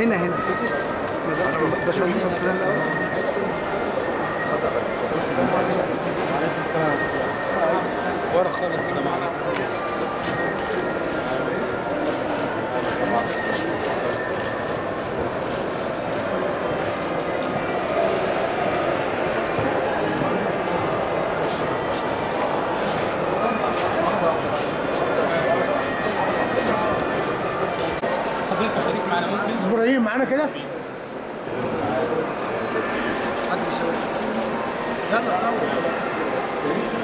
هنا هنا باشمهندس اتفضل الاول ورا خالص يبقى معانا حضرتك خليك معانا ممكن استاذ ابراهيم معانا كده حد يشاور يلا صور